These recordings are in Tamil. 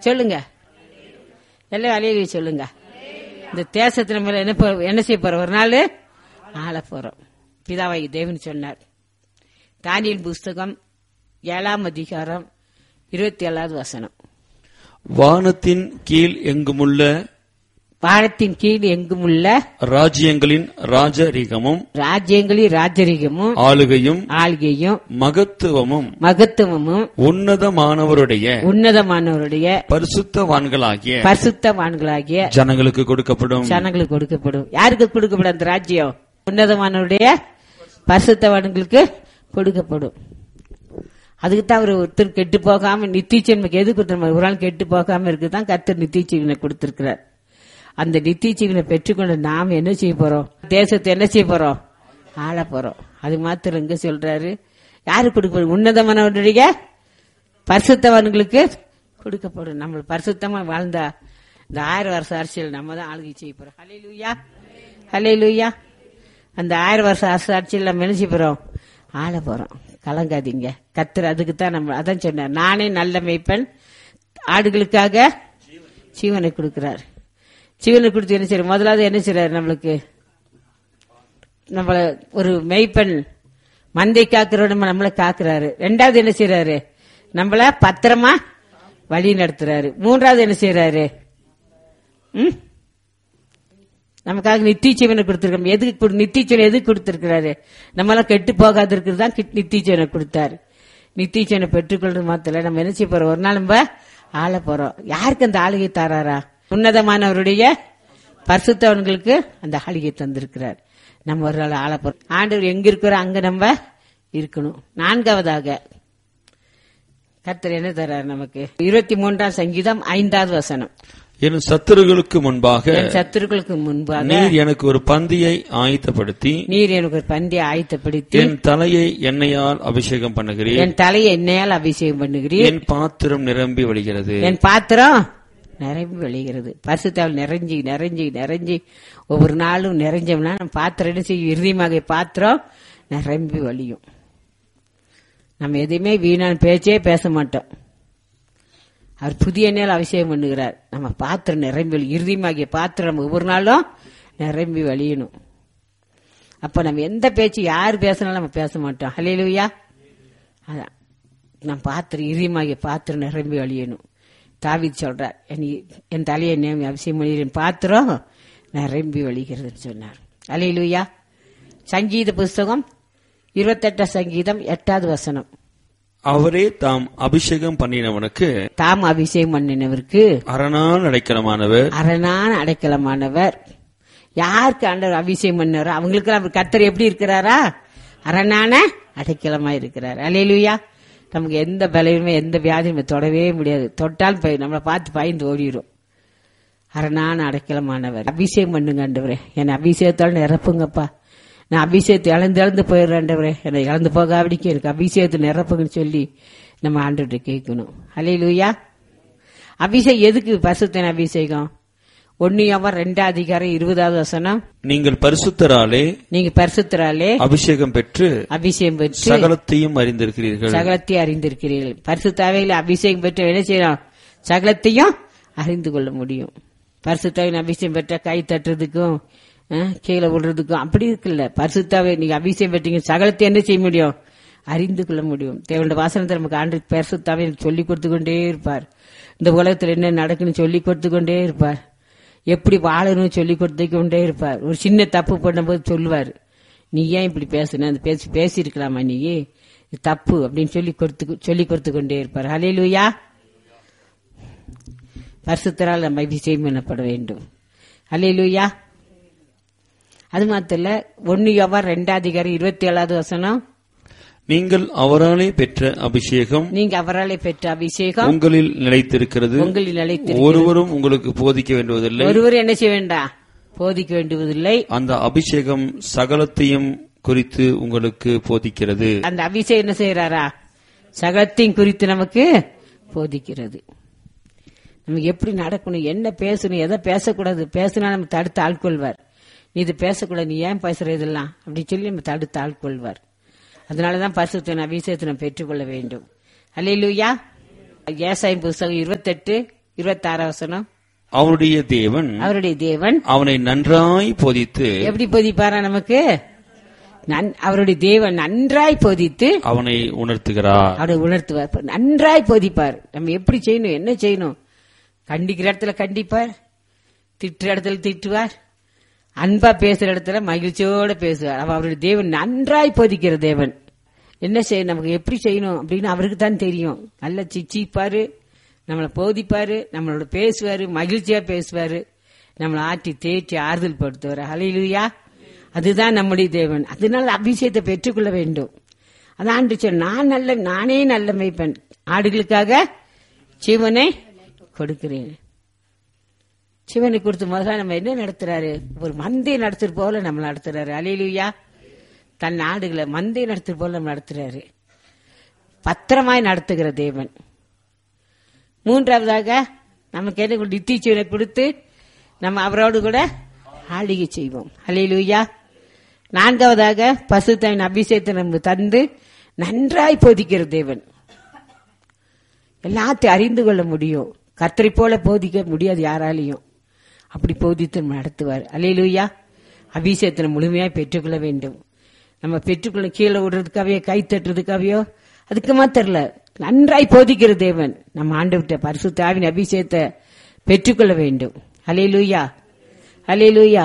சொல்லுங்க எல்லாம் அலையில சொல்லுங்க இந்த தேசத்துல மேல என்ன போ- என்ன செய்ய போறோம் ஒரு நாள் ஆள போறோம் பிதாவாகி தேவன் சொன்னார் தானியல் புஸ்தகம் ஏழாம் அதிகாரம் இருபத்தி ஏழாவது வசனம் வானத்தின் கீழ் எங்குமுள்ள வானத்தின் கீழ் எங்கும் உள்ள ராஜ்யங்களின் ராஜரீகமும் ராஜ்யங்களின் ராஜரிகமும் ஆளுகையும் ஆள்கையும் மகத்துவமும் மகத்துவமும் உன்னதமானவருடைய உன்னதமானவருடைய பரிசுத்தவான்களாகிய பரிசுத்தவான்களாகிய ஜனங்களுக்கு கொடுக்கப்படும் ஜனங்களுக்கு கொடுக்கப்படும் யாருக்கு கொடுக்கப்படும் அந்த ராஜ்யம் உன்னதமானவருடைய பரிசுத்தவான்களுக்கு கொடுக்கப்படும் அதுக்கு தான் அவர் ஒருத்தர் கெட்டு போகாம நித்திச்சன்மைக்கு எது கொடுத்தாரு ஒரு நாள் கெட்டு போகாம இருக்குதான் கர்த்தர் நித்திச்சீவனை கொடுத்திருக்கிறார் அந்த நித்திச்சீவனை பெற்றுக்கொண்டு நாம் என்ன செய்ய போறோம் தேசத்தை என்ன செய்ய போறோம் ஆள போறோம் அது மாத்திரம் எங்க சொல்றாரு யாருக்கு கொடுக்கப்படும் உன்னதமானவருடைய பரிசுத்தவான்களுக்கு கொடுக்கப்படும் நம்ம பரிசுத்தமா வாழ்ந்தா இந்த ஆயிரம் வருஷ அரசியல் நம்ம தான் ஆளுகை செய்ய போறோம் ஹலே லூயா ஹலே லூயா அந்த ஆயிரம் வருஷ அரசு ஆட்சியில் நம்ம என்ன செய்ய போறோம் ஆள போறோம் கலங்காதீங்க கத்துற அதுக்கு தான் நம்ம அதான் சொன்னார் நானே நல்ல மேய்ப்பன் ஆடுகளுக்காக ஜீவனை கொடுக்கிறார் ஜீவனை கொடுத்து என்ன செய்யறாரு முதலாவது என்ன செய்யறாரு நம்மளுக்கு நம்மள ஒரு மெய்ப்பெண் மந்தை காக்கிறோட நம்மள காக்குறாரு ரெண்டாவது என்ன செய்யறாரு நம்மள பத்திரமா வழி நடத்துறாரு மூன்றாவது என்ன செய்யறாரு ம்? நமக்காக நித்திய ஜீவனை கொடுத்திருக்கோம் எதுக்கு கொடு- நித்திய ஜீவனை எதுக்கு கொடுத்திருக்கிறாரு நம்மளாம் கெட்டு போகாது இருக்கிறது தான் கிட்- நித்திய ஜீவனை கொடுத்தாரு நித்திய ஜீவனை பெற்றுக்கொள்றது மாத்திர நம்ம என்ன செய்ய போறோம் ஒரு நாள் நம்ம ஆள போறோம் யாருக்கு அந்த ஆளுகை தாராரா உன்னதமானவருடைய பரிசுத்தவன்களுக்கு அந்த ஆளுகை தந்திருக்கிறார் நம்ம ஒரு நாள் ஆள போறோம் ஆண்டவர் எங்க இருக்கிறோம் அங்க நம்ம இருக்கணும் நான்காவதாக கர்த்தர் என்ன தர்றாரு நமக்கு இருபத்தி மூன்றாம் சங்கீதம் ஐந்தாவது வசனம் என் சத்துருகளுக்கு முன்பாக என் சத்துருக்களுக்கு முன்பாக நீர் எனக்கு ஒரு பந்தியை ஆயத்தப்படுத்தி நீர் எனக்கு ஒரு பந்தியை ஆயத்தப்படுத்தி என் தலையை எண்ணெயால் அபிஷேகம் பண்ணுகிறீர் என் தலையை எண்ணெயால் அபிஷேகம் பண்ணுகிறீர் என் பாத்திரம் நிரம்பி வழிகிறது என் பாத்திரம் நிரம்பி வழிகிறது பரிசுத்தாவில் நிறைஞ்சி நிறைஞ்சி நிறைஞ்சி ஒவ்வொரு நாளும் நிறைஞ்சோம்னா நம்ம பாத்திரம் என்ன செய்யும் இறுதியாக பாத்திரம் நிரம்பி வழியும் நம்ம எதையுமே வீணான பேச்சே பேச மாட்டோம் அவர் புதிய எண்ணெயில் அபிஷேகம் பண்ணுகிறார் நம்ம பாத்திரம் நிரம்பி வழி- இறுதியமாகிய பாத்திரம் நம்ம ஒவ்வொரு நாளும் நிரம்பி வழியணும் அப்ப நம்ம எந்த பேச்சு யார் பேசினாலும் நம்ம பேச மாட்டோம் ஹலேலுயா அதான் நான் பாத்திரம் இறுதியமாகிய பாத்திரம் நிரம்பி வழியணும் தாவித் சொல்றார் என் இ- என் தலையை நேமி அபிஷேகம் பண்ணி என் பாத்திரம் நிரம்பி வழிகிறதுன்னு சொன்னார் அலையிலுயா சங்கீத புஸ்தகம் இருபத்தெட்டாம் சங்கீதம் எட்டாவது வசனம் அவரே தாம் அபிஷேகம் பண்ணினவனுக்கு தாம் அபிஷேகம் பண்ணினவருக்கு அரணான் அடைக்கலமானவர் அரணான அடைக்கலமானவர் யாருக்கு ஆண்டவர் அபிஷேகம் பண்ணாரோ அவங்களுக்கு அவர் கர்த்தர் எப்படி இருக்கிறாரா அரணான அடைக்கலமா இருக்கிறார் அலையிலுயா நமக்கு எந்த பலனுமே எந்த வியாதியுமே தொடவே முடியாது தொட்டால் பய- நம்மளை பார்த்து பயந்து ஓடிடும் அரணான அடைக்கலமானவர் அபிஷேகம் பண்ணுங்க ஆண்டவரே என்னை அபிஷேகத்தோட நிரப்புங்கப்பா நான் அபிஷேகத்தை இழந்து இழந்து போயிடுறேன் ஆண்டவரே என்னை இழந்து போகாவிடிக்க எனக்கு அபிஷேகத்தை நிரப்புங்கன்னு சொல்லி நம்ம ஆண்டுகிட்ட கேட்கணும் அலையிலுயா அபிஷேகம் எதுக்கு பரிசுத்தன அபிஷேகம் ஒன்னு அவன் ரெண்டாம் அதிகாரம் இருபதாவது வசனம் நீங்கள் பரிசுத்தராலே நீங்க பரிசுத்தராலே அபிஷேகம் பெற்று அபிஷேகம் பெற்று சகலத்தையும் அறிந்திருக்கிறீர்கள் சகலத்தை அறிந்திருக்கிறீர்கள் பரிசுத்தாவையில் அபிஷேகம் பெற்று என்ன செய்யலாம் சகலத்தையும் அறிந்து கொள்ள முடியும் பரிசுத்தாவின் அபிஷேகம் பெற்ற கை தட்டுறதுக்கும் அஹ், கீழே விடுறதுக்கும் அப்படி இருக்குல்ல பரிசுத்தாவை நீங்க அபிஷேகம் பெற்றீங்க சகலத்தை என்ன செய்ய முடியும் அறிந்து கொள்ள முடியும் தேவனுடைய வாசனத்தை நமக்கு ஆண்டு பரிசுத்தாவை சொல்லி கொடுத்து கொண்டே இருப்பார் இந்த உலகத்துல என்ன நடக்குன்னு சொல்லி கொடுத்து கொண்டே இருப்பார் எப்படி வாழணும்னு சொல்லி கொடுத்து கொண்டே இருப்பார் ஒரு சின்ன தப்பு பண்ணும்போது சொல்லுவார் நீ ஏன் இப்படி பேசுன அந்த பேசி பேசியிருக்கலாமா நீ இது தப்பு அப்படின்னு சொல்லி கொடுத்து சொல்லி கொடுத்து கொண்டே இருப்பார் ஹalleluya பரிசுத்தரால் நம்ம அபிஷேகம் பண்ணப்பட வேண்டும் ஹalleluya அது மாத்திரம் இல்ல ஒன்னு யோவான் ரெண்டாம் அதிகாரம் இருபத்தி ஏழாவது வசனம் நீங்கள் அவராலே பெற்ற அபிஷேகம் நீங்க அவராலே பெற்ற அபிஷேகம் உங்களில் நிலைத்திருக்கிறது உங்களில் நிலைத்து ஒருவரும் உங்களுக்கு போதிக்க வேண்டுவதில்லை ஒருவர் என்ன செய்ய வேண்டாம் போதிக்க வேண்டுவதில்லை அந்த அபிஷேகம் சகலத்தையும் குறித்து உங்களுக்கு போதிக்கிறது அந்த அபிஷேகம் என்ன செய்யறாரா சகலத்தையும் குறித்து நமக்கு போதிக்கிறது நமக்கு எப்படி நடக்கணும் என்ன பேசணும் எதை பேசக்கூடாது பேசினா நம்ம தடுத்து ஆட்கொள்வார் நீ இது பேசக்கூடாது நீ ஏன் பேசுற இதெல்லாம் அப்படின்னு சொல்லி நம்ம தடுத்து ஆட்கொள்வார் அதனாலதான் பரிசுத்தின் அபிஷேகத்தை நம்ம பெற்றுக்கொள்ள வேண்டும் அல்லையிலூயா ஏசாயின் புஸ்தகம் இருபத்தெட்டு இருபத்தாறாம் வசனம் அவனுடைய தேவன் அவருடைய தேவன் அவனை நன்றாய் போதித்து எப்படி போதிப்பாரா நமக்கு நன்- அவருடைய தேவன் நன்றாய் போதித்து அவனை உணர்த்துகிறார் அவரை உணர்த்துவார் இப்ப நன்றாய் போதிப்பார் நம்ம எப்படி செய்யணும் என்ன செய்யணும் கண்டிக்கிற இடத்துல கண்டிப்பார் திட்டுற இடத்துல திட்டுவார் அன்பா பேசுற இடத்துல மகிழ்ச்சியோட பேசுவார் அவ அவருடைய தேவன் நன்றாய் போதிக்கிற தேவன் என்ன செய்யணும் நமக்கு எப்படி செய்யணும் அப்படின்னு அவருக்கு தான் தெரியும் நல்லா சிச்சிப்பாரு நம்மளை போதிப்பாரு நம்மளோட பேசுவாரு மகிழ்ச்சியா பேசுவாரு நம்மளை ஆட்டி தேற்றி ஆறுதல் படுத்துவார் ஹalleluya அதுதான் நம்முடைய தேவன் அதனால அபிஷேகத்தை பெற்றுக்கொள்ள வேண்டும் அதான் ஆண்டு சொல் நான் நல்ல நானே நல்ல மெய்ப்பன் ஆடுகளுக்காக ஜீவனை கொடுக்கிறேன் சிவனை கொடுத்து முதல்ல நம்ம என்ன நடத்துறாரு ஒரு மந்தையை நடத்துற போல நம்ம நடத்துறாரு அலையிலுயா தன் நாடுகளை மந்தையை நடத்துற போல நம்ம நடத்துறாரு பத்திரமாய் நடத்துகிற தேவன் மூன்றாவதாக நமக்கு என்ன நித்திச்சீவனை கொடுத்து நம்ம அவரோடு கூட ஆளிகை செய்வோம் அலையிலுயா நான்காவதாக பசுத்தவின் அபிஷேகத்தை நம்ம தந்து நன்றாய் போதிக்கிற தேவன் எல்லாத்தையும் அறிந்து கொள்ள முடியும் கர்த்தரை போல போதிக்க முடியாது யாராலையும் அப்படி போதித்து நம்ம நடத்துவார் அலையிலுயா அபிஷேகத்தை முழுமையாக பெற்றுக்கொள்ள வேண்டும் நம்ம பெற்றுக்கொள்ள கீழே விடுறதுக்காகவே கை தட்டுறதுக்காகவோ அதுக்குமா தெரியல நன்றாய் போதிக்கிற தேவன் நம்ம ஆண்டு விட்ட பரிசுத்தாவின் அபிஷேகத்தை பெற்றுக்கொள்ள வேண்டும் அலையிலுயா அலையிலுயா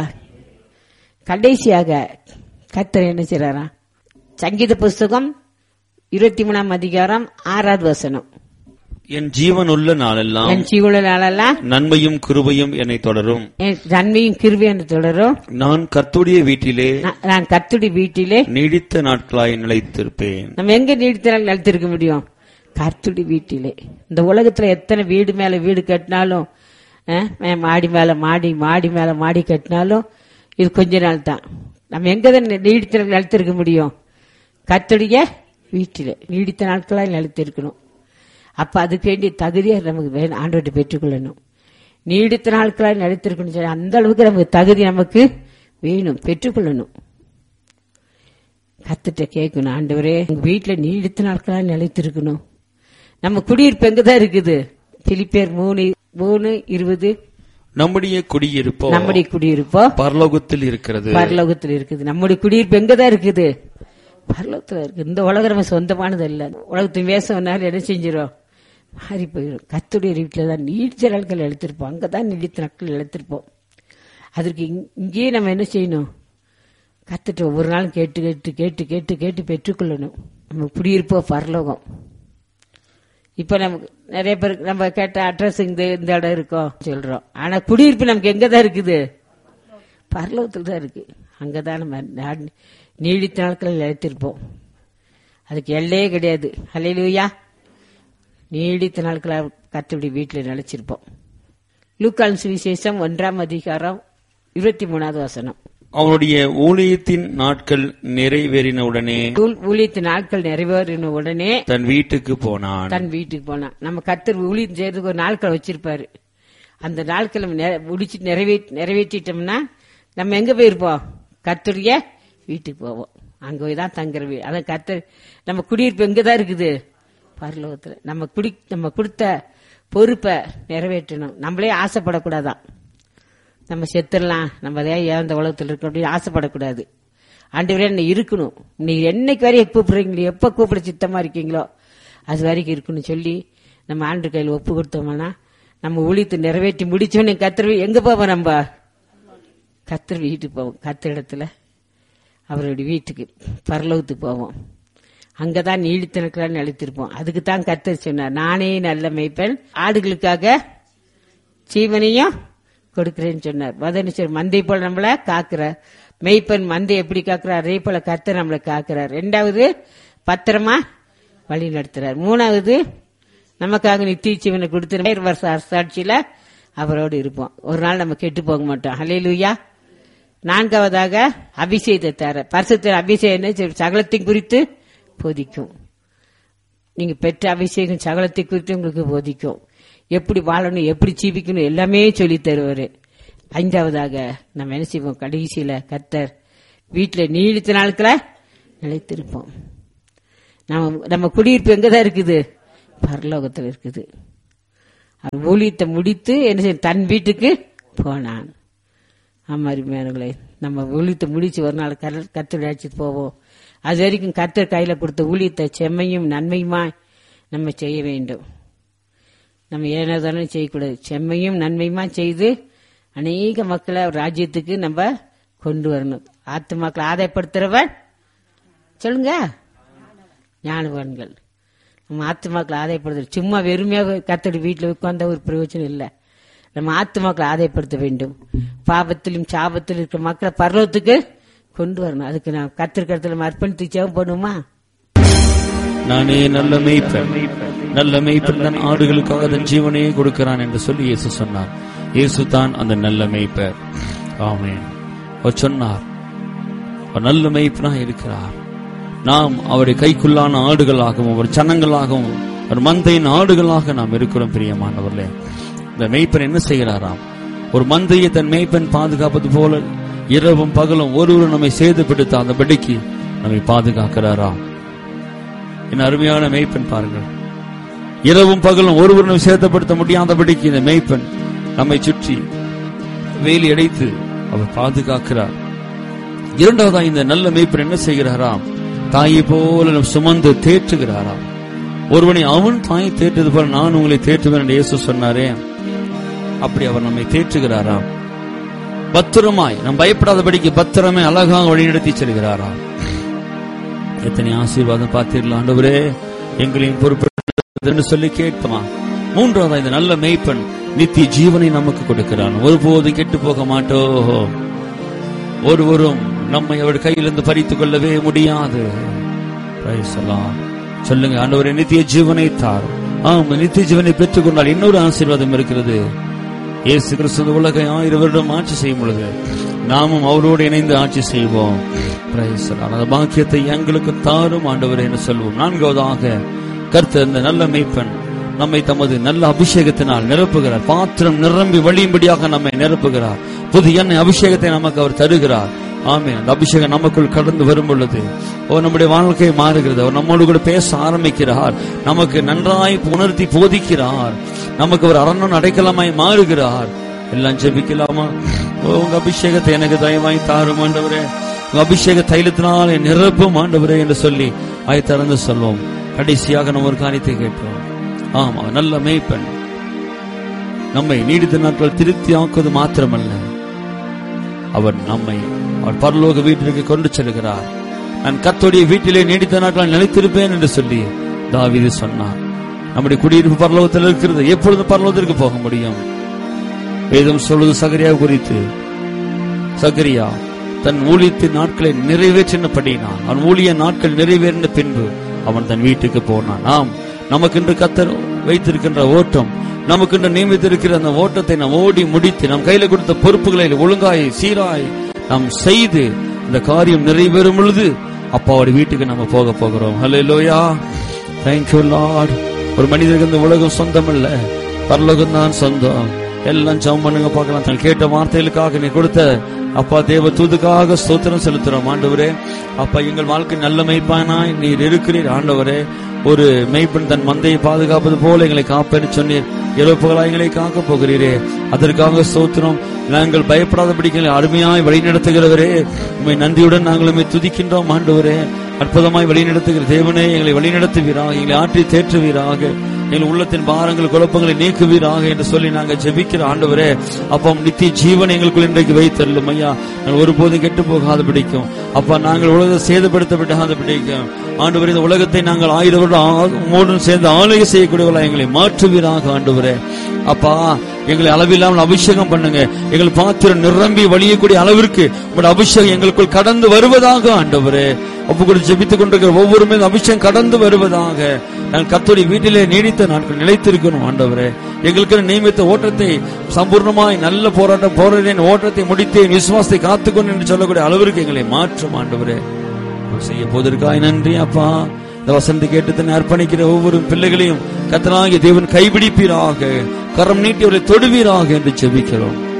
கடைசியாக கர்த்தர் என்ன செய்றாரா சங்கீத புஸ்தகம் இருபத்தி மூணாம் அதிகாரம் ஆறாவது வசனம் என் ஜீவனுள்ள நாளெல்லாம் என் ஜீவன நாளெல்லாம் நன்மையும் கிருபையும் என்னை தொடரும் என் நன்மையும் கிருபை என்று தொடரும் நான் கர்த்துடைய வீட்டிலே நான் நான் கர்த்தருடைய வீட்டிலே நீடித்த நாட்களாய் நிலைத்திருப்பேன் நம்ம எங்க நீடித்தாலும் நிலைத்திருக்க முடியும் கர்த்தருடைய வீட்டிலே இந்த உலகத்துல எத்தனை வீடு மேல வீடு கட்டினாலும் அஹ், மே- மாடி மேல மாடி மாடி மேல மாடி கட்டினாலும் இது கொஞ்ச நாள் தான் நம்ம எங்க தான் நீடித்த நிலைத்திருக்க முடியும் கர்த்தருடைய வீட்டிலே நீடித்த நாட்களாக நிலைத்திருக்கணும் அப்ப அதுக்கு வேண்டிய தகுதியை நமக்கு வேணும் ஆண்டவர்கிட்ட பெற்றுக்கொள்ளணும் நீடித்த நாட்களாக நிலைத்திருக்கணும் சொல்லி அந்த அளவுக்கு நமக்கு தகுதி நமக்கு வேணும் பெற்றுக்கொள்ளணும் கத்துட்ட கேட்கணும் ஆண்டவரே உங்க வீட்டுல நீடித்த நாட்களாக நிலைத்திருக்கணும் நம்ம குடியிருப்பு எங்கதான் இருக்குது பிலிப்பேர் மூணு மூணு இருபது நம்முடைய குடியிருப்போ நம்முடைய குடியிருப்போ பரலோகத்தில் இருக்கிறது பரலோகத்துல இருக்குது நம்முடைய குடியிருப்பு எங்கதான் இருக்குது பரலோகத்துல இருக்கு இந்த உலகம் நம்ம சொந்தமானது இல்ல உலகத்தின் வேசம்னால என்ன செஞ்சிடும் மாறி போயிடும் கத்துடைய வீட்டுல தான் நீடித்த நாட்கள் எழுத்திருப்போம் அங்கதான் நீடித்த நாட்கள் எழுத்திருப்போம் அதற்கு இங்- இங்கேயே நம்ம என்ன செய்யணும் கத்துட்டு ஒவ்வொரு நாளும் கேட்டு கேட்டு கேட்டு கேட்டு கேட்டு பெற்றுக்கொள்ளணும் நம்ம குடியிருப்போ பரலோகம் இப்ப நமக்கு நிறைய பேருக்கு நம்ம கேட்ட அட்ரஸ் இந்த இந்த இடம் இருக்கோம் சொல்றோம் ஆனா குடியிருப்பு நமக்கு எங்க தான் இருக்குது பரலோகத்தில் தான் இருக்கு அங்கதான் நம்ம நா- நீடித்த நாட்களில் நிலைத்திருப்போம் அதுக்கு எல்லையே கிடையாது ஹalleluya நீடித்த நாட்களாக கர்த்தருடைய வீட்டில் நிலைச்சிருப்போம் லூக்கான் சுவிசேஷம் ஒன்றாம் அதிகாரம் இருபத்தி மூணாவது வசனம் அவனுடைய ஊழியத்தின் நாட்கள் நிறைவேறினவுடனே ஊ- ஊழியத்து நாட்கள் நிறைவேறின உடனே தன் வீட்டுக்கு போனான் தன் வீட்டுக்கு போனான் நம்ம கத்தர் ஊழியம் செய்யறதுக்கு ஒரு நாட்கள் வச்சிருப்பாரு அந்த நாட்கள் நம்ம நிறை- முடிச்சு நிறைவே நிறைவேற்றிட்டோம்னா நம்ம எங்க போயிருப்போம் கத்தருடைய வீட்டுக்கு போவோம் அங்க போய் தான் தங்குற வீடு அதான் கத்தர் நம்ம குடியிருப்பு எங்க தான் இருக்குது பரலோகத்துல நம்ம குடி நம்ம கொடுத்த பொறுப்பை நிறைவேற்றணும் நம்மளே ஆசைப்படக்கூடாதான் நம்ம செத்துடலாம் நம்ம அதே ஏன் இந்த உலகத்தில் இருக்கோம் அப்படின்னு ஆசைப்படக்கூடாது ஆண்டவரே என்ன இருக்கணும் நீங்க என்னைக்கு வரையும் கூப்பிடுறீங்களோ எப்ப கூப்பிட சித்தமா இருக்கீங்களோ அது வரைக்கும் இருக்கணும் சொல்லி நம்ம ஆண்டு கையில் ஒப்பு கொடுத்தோம்னா நம்ம ஊழியத்தை நிறைவேற்றி முடிச்சோன்னு கத்திர எங்க போவோம் நம்ம கத்தர் வீட்டுக்கு போவோம் கத்திர இடத்துல அவருடைய வீட்டுக்கு பரலோகத்துக்கு போவோம் அங்கதான் நீடித்தனக்கெல்லாம் நிலைத்திருப்போம் அதுக்கு தான் கத்தர் சொன்னார் நானே நல்ல மேய்ப்பன் ஆடுகளுக்காக ஜீவனையும் கொடுக்கிறேன்னு சொன்னார் மதனிச்சர் மந்தை போல நம்மள காக்குறார் மெய்ப்பன் மந்தை எப்படி காக்குறார் அதே போல கர்த்தர் நம்மளை காக்குறார் ரெண்டாவது பத்திரமா வழி நடத்துறார் மூணாவது நமக்காக நித்திய ஜீவனை கொடுத்து நேர் வருஷ அரசாட்சியில அவரோடு இருப்போம் ஒரு நாள் நம்ம கெட்டு போக மாட்டோம் ஹalleluya நான்காவதாக அபிஷேகத்தை தர பரிசுத்த அபிஷேகம் என்ன செய்யும்? சகலத்தின் குறித்து போதிக்கும் நீங்க பெற்ற அபிஷேகம் சகலத்தை குறித்து உங்களுக்கு போதிக்கும் எப்படி வாழணும் எப்படி ஜீவிக்கணும் எல்லாமே சொல்லி தருவாரு ஐந்தாவதாக நம்ம என்ன செய்வோம் கடைசியில கத்தர் வீட்டுல நீடித்த நாட்களை நிலைத்திருப்போம் நம்ம நம்ம குடியிருப்பு எங்கதான் இருக்குது பரலோகத்தில் இருக்குது அவன் ஊழியத்தை முடித்து என்ன செய்ய தன் வீட்டுக்கு போனான் ஆமா அருமையானங்களே நம்ம ஊழியத்தை முடிச்சு ஒரு நாள் கத்தர் அழைச்சிட்டு போவோம் அது வரைக்கும் கத்தர் கையில கொடுத்த ஊழியத்தை செம்மையும் நன்மையுமா நம்ம செய்ய வேண்டும் நம்ம ஏனதானே செய்யக்கூடாது செம்மையும் நன்மையுமா செய்து அநேக மக்களை அவர் ராஜ்யத்துக்கு நம்ம கொண்டு வரணும் ஆத்துமாக்களை ஆதாயப்படுத்துறவன் சொல்லுங்க ஞானவான்கள் நம்ம ஆத்துமாக்களை ஆதாயப்படுத்த சும்மா வெறுமையாக கத்தடி வீட்டில் உட்கார்ந்த ஒரு பிரயோஜனம் இல்லை நம்ம ஆத்துமாக்களை ஆதாயப்படுத்த வேண்டும் பாபத்திலும் சாபத்திலும் இருக்கிற மக்களை பர்வத்துக்கு கொண்டு வரணும் அதுக்கு நான் கத்திருக்கிறதுல நம்ம அர்ப்பணித்து ஜெபம் பண்ணுமா நானே நல்ல மேய்ப்பன் நல்ல மேய்ப்பன் தன் ஆடுகளுக்காக தன் ஜீவனையே கொடுக்கிறான் என்று சொல்லி இயேசு சொன்னார் இயேசு தான் அந்த நல்ல மேய்ப்பர் ஆமென் அவர் சொன்னார் அவர் நல்ல மேய்ப்பனா இருக்கிறார் நாம் அவருடைய கைக்குள்ளான ஆடுகளாகவும் அவர் சனங்களாகவும் ஒரு மந்தையின் ஆடுகளாக நாம் இருக்கிறோம் பிரியமானவர்களே இந்த மேய்ப்பன் என்ன செய்கிறாராம் ஒரு மந்தையை தன் மேய்ப்பன் பாதுகாப்பது போல இரவும் பகலும் ஒருவரும் நம்மை சேதப்படுத்த அந்த படிக்கு நம்மை பாதுகாக்கிறாராம் என் அருமையான மேய்ப்பன் பாருங்கள் இரவும் பகலும் ஒருவரும் சேதப்படுத்த முடியாதபடிக்கு இந்த மேய்ப்பன் நம்மை சுற்றி வேலி அடைத்து அவர் பாதுகாக்கிறார் இரண்டாவதா இந்த நல்ல மேய்ப்பன் என்ன செய்கிறாராம் தாயை போல நம் சுமந்து தேற்றுகிறாராம் ஒருவனை அவன் தாயை தேற்றது போல நான் உங்களை தேற்றுவேன் என்று இயேசு சொன்னாரே அப்படி அவர் நம்மை தேற்றுகிறாராம் பத்திரமாய் நம் பயப்படாதபடிக்கு பத்திரமே அழகாக வழிநடத்தி செல்கிறாராம் எத்தனை ஆசீர்வாதம் பார்த்தீர்களா ஆண்டவரே எங்களையும் பொறுப்பு என்று சொல்லி கேட்போமா மூன்றாவது இந்த நல்ல மேய்ப்பன் நித்திய ஜீவனை நமக்கு கொடுக்கிறான் ஒருபோதும் கெட்டு போக மாட்டோம் ஒருவரும் நம்மை அவர் கையிலிருந்து பறித்துக் கொள்ளவே முடியாது Praise the Lord. சொல்லுங்க ஆண்டவரே நித்திய ஜீவனை தார் ஆம் நித்திய ஜீவனை பெற்றுக்கொண்டால் இன்னொரு ஆசீர்வாதம் இருக்கிறது இயேசு கிறிஸ்து இந்த உலகை ஆயிரம் வருடம் ஆட்சி செய்யும் பொழுது நாமும் அவரோடு இணைந்து ஆட்சி செய்வோம் Praise the Lord. அந்த பாக்கியத்தை எங்களுக்கு தாரும் ஆண்டவரே என்று சொல்வோம் நான்காவதாக கர்த்தர் இந்த நல்ல மெய்ப்பன் நம்மை தமது நல்ல அபிஷேகத்தினால் நிரப்புகிறார் பாத்திரம் நிரம்பி வழியும்படியாக நம்மை நிரப்புகிறார் புது எண்ணெய் அபிஷேகத்தை நமக்கு அவர் தருகிறார் ஆமே அந்த அபிஷேகம் நமக்குள் கடந்து வரும் பொழுது ஓ நம்முடைய வாழ்க்கை மாறுகிறது அவர் நம்மோடு கூட பேச ஆரம்பிக்கிறார் நமக்கு நன்றாய் உணர்த்தி போதிக்கிறார் நமக்கு ஒரு அரண்மனை அடைக்கலமாய் மாறுகிறார் எல்லாம் ஜெபிக்கலாமா ஓ உங்க அபிஷேகத்தை எனக்கு தயவாய் தாரும் ஆண்டவரே உங்க அபிஷேக தைலத்தினால் என் நிரப்பும் ஆண்டவரே என்று சொல்லி ஆய் திறந்து சொல்வோம் கடைசியாக நம்ம ஒரு காரியத்தை கேட்போம் ஆமா நல்ல மேய்ப்பன் நம்மை நீடித்த நாட்கள் திருப்தி ஆக்குவது மாத்திரமல்ல அவர் நம்மை அவர் பரலோக வீட்டிற்கு கொண்டு செல்கிறார் நான் கத்தோடைய வீட்டிலே நீடித்த நாட்கள் நிலைத்திருப்பேன் என்று சொல்லி தாவீது சொன்னார் நம்முடைய குடியிருப்பு பரலோகத்தில் இருக்கிறது எப்பொழுது பரலோகத்திற்கு போக முடியும் வேதம் சொல்வது சகரியா குறித்து சகரியா தன் ஊழியத்தின் நாட்களை நிறைவேற்றினபடினான் அவன் ஊழிய நாட்கள் நிறைவேறின பின்பு அவன் தன் வீட்டுக்கு போனான் ஆம் நமக்கென்று கத்தர் வைத்திருக்கின்ற ஓட்டம் நமக்கென்று நியமித்திருக்கிற அந்த ஓட்டத்தை நாம் ஓடி முடித்து நம் கையில கொடுத்த பொறுப்புகளை ஒழுங்காய் சீராய் நாம் செய்து இந்த காரியம் நிறைவேறும் பொழுது அப்பாவோட வீட்டுக்கு நம்ம போக போகிறோம் ஹலோ லோயா தேங்க்யூ லார்ட் ஒரு மனிதருக்கு இந்த உலகம் சொந்தம் இல்ல பரலோகம் தான் சொந்தம் எல்லாம் ஜெபம் பண்ணுங்க பார்க்கலாம் தான் கேட்ட வார்த்தைகளுக்காக நீ கொடுத்த அப்பா தேவ தூதுக்காக ஸ்தோத்திரம் செலுத்துறோம் ஆண்டவரே அப்பா எங்கள் வாழ்க்கை நல்ல மெய்ப்பானாய் நீர் இருக்கிறீர் ஆண்டவரே ஒரு மெய்ப்பெண் தன் மந்தையை பாதுகாப்பது போல எங்களை காப்பேன்னு சொன்னீர் இழப்புகளாய் எங்களை காக்க போகிறீரே அதற்காக ஸ்தோத்திரம் நாங்கள் பயப்படாதபடி எங்களை அருமையாய் வழிநடத்துகிறவரே உண்மை நன்றியுடன் நாங்கள் உண்மை துதிக்கின்றோம் ஆண்டவரே அற்புதமாய் வழிநடத்துகிற தேவனே எங்களை வழிநடத்துவீராக எங்களை ஆற்றி தேற்றுவீராக எங்கள் உள்ளத்தின் பாரங்கள் குழப்பங்களை நீக்குவீராக என்று சொல்லி நாங்கள் ஜெபிக்கிற ஆண்டவரே அப்பா நித்திய ஜீவன் எங்களுக்குள் இன்றைக்கு வைத்தருளும் ஐயா நாங்கள் ஒருபோதும் கெட்டு போகாத பிடிக்கும் அப்பா நாங்கள் உலகத்தை சேதப்படுத்த விடாத பிடிக்கும் ஆண்டவரே இந்த உலகத்தை நாங்கள் ஆயிரம் வருடம் உம்மோடும் சேர்ந்து ஆளுகை செய்யக்கூடியவர்களா எங்களை மாற்றுவீராக ஆண்டவரே அப்பா எங்களை அளவில்லாமல் அபிஷேகம் பண்ணுங்க எங்கள் பாத்திரம் நிரம்பி வழியக்கூடிய அளவிற்கு உங்களுடைய அபிஷேகம் எங்களுக்குள் கடந்து வருவதாக ஆண்டவரே ஒப்பு கூட ஜெபித்துக் கொண்டிருக்கிற ஒவ்வொரு மேலும் அபிஷேகம் கடந்து வருவதாக நான் கத்தோடைய வீட்டிலே நீடித்த நாட்கள் நிலைத்திருக்கணும் ஆண்டவரே எங்களுக்கு நியமித்த ஓட்டத்தை சம்பூர்ணமாய் நல்ல போராட்டம் போராடின ஓட்டத்தை முடித்தேன் விசுவாசத்தை காத்துக்கொண்டு என்று சொல்லக்கூடிய அளவிற்கு எங்களை மாற்றும் ஆண்டவரே செய்ய போவதற்காய் நன்றி அப்பா இந்த வசந்தி கேட்டு தன்னை அர்ப்பணிக்கிற ஒவ்வொரு பிள்ளைகளையும் கத்தனாகிய தேவன் கைபிடிப்பீராக கரம் நீட்டி அவரை தொடுவீராக என்று ஜெபிக்கிறோம்